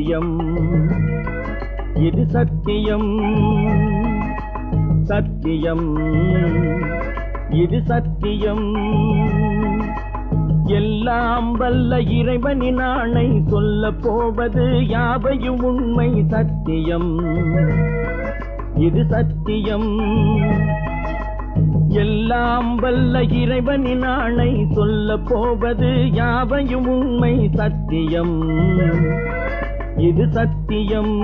சத்தியம் இது சத்தியம் சத்தியம் இது சத்தியம் எல்லாம் வல்ல இறைவனின் ஆணை சொல்ல போவது யாவையும் உண்மை சத்தியம் இது சத்தியம் எல்லாம் வல்ல இறைவனின் ஆணை சொல்ல போவது யாவையும் உண்மை சத்தியம் இது சத்தியம்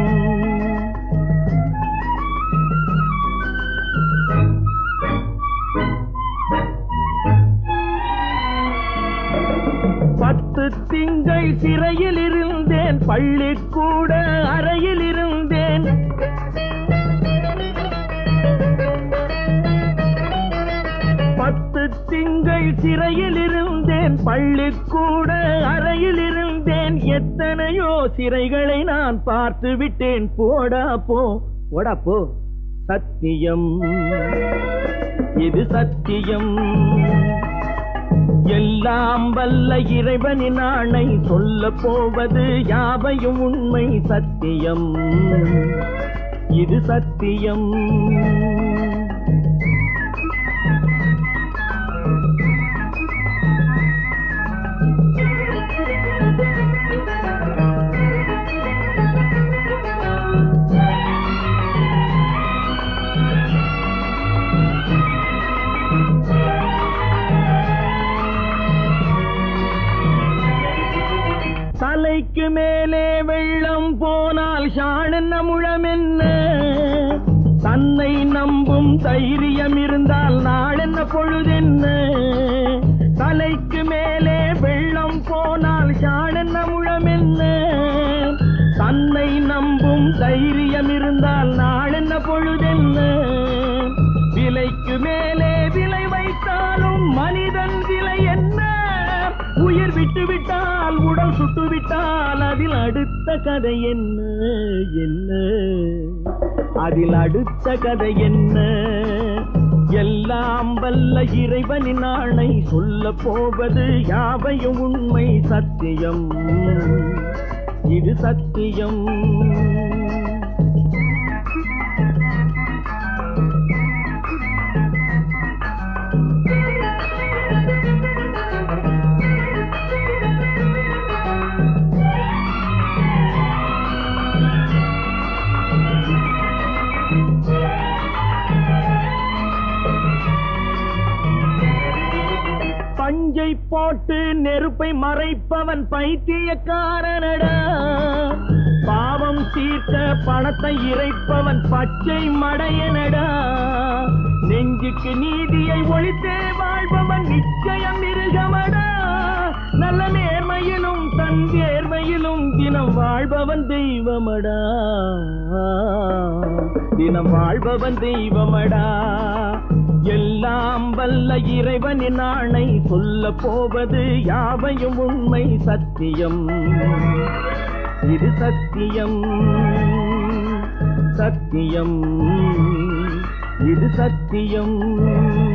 பத்து திங்கள் சிறையில் இருந்தேன் பள்ளிக்கூட அறையில் இருந்தேன் பத்து திங்கள் சிறையில் இருந்தேன் பள்ளிக்கூட அறையில் இருந்தேன் எத்தனையோ சிறைகளை நான் பார்த்து விட்டேன் போடா போ போடா போ சத்தியம் இது சத்தியம் எல்லாம் வல்ல இறைவனின் ஆணை சொல்ல போவது யாவையும் உண்மை சத்தியம் இது சத்தியம் தலைக்கு மேலே வெள்ளம் போனால் ஷாணென்ன முழம் என்ன தன்னை நம்பும் தைரியம் இருந்தால் நாளென்ன பொழுதென்ன தலைக்கு மேலே வெள்ளம் போனால் ஷாணென்ன முழம் என்ன தன்னை நம்பும் தைரியம் இருந்தால் நாளென்ன பொழுதென்ன விலைக்கு மேலே விலை வைத்தாலும் மனிதன் விலை என்ன உயிர் விட்டு விட்டால் உடல் சுட்டு விட்டால் அதில் அடுத்த கதை என்ன என்ன அதில் அடுத்த கதை என்ன எல்லாம் வல்ல இறைவனின் ஆணை சொல்ல போவது யாவையும் உண்மை சத்தியம் இது சத்தியம் பஞ்சை போட்டு நெருப்பை மறைப்பவன் பைத்தியக்காரனடா பாவம் தீர்க்க பணத்தை இறைப்பவன் பச்சை மடையனடா நெஞ்சுக்கு நீதியை ஒழித்தே வாழ்பவன் நிச்சயம் மிருகமடா நல்ல நேர்மையிலும் தன் தேர்மையிலும் தினம் வாழ்பவன் தெய்வமடா தினம் வாழ்பவன் தெய்வமடா எல்லாம் வல்ல இறைவனின் ஆணை சொல்ல போவது யாவையும் உண்மை சத்தியம் இது சத்தியம் சத்தியம் இது சத்தியம்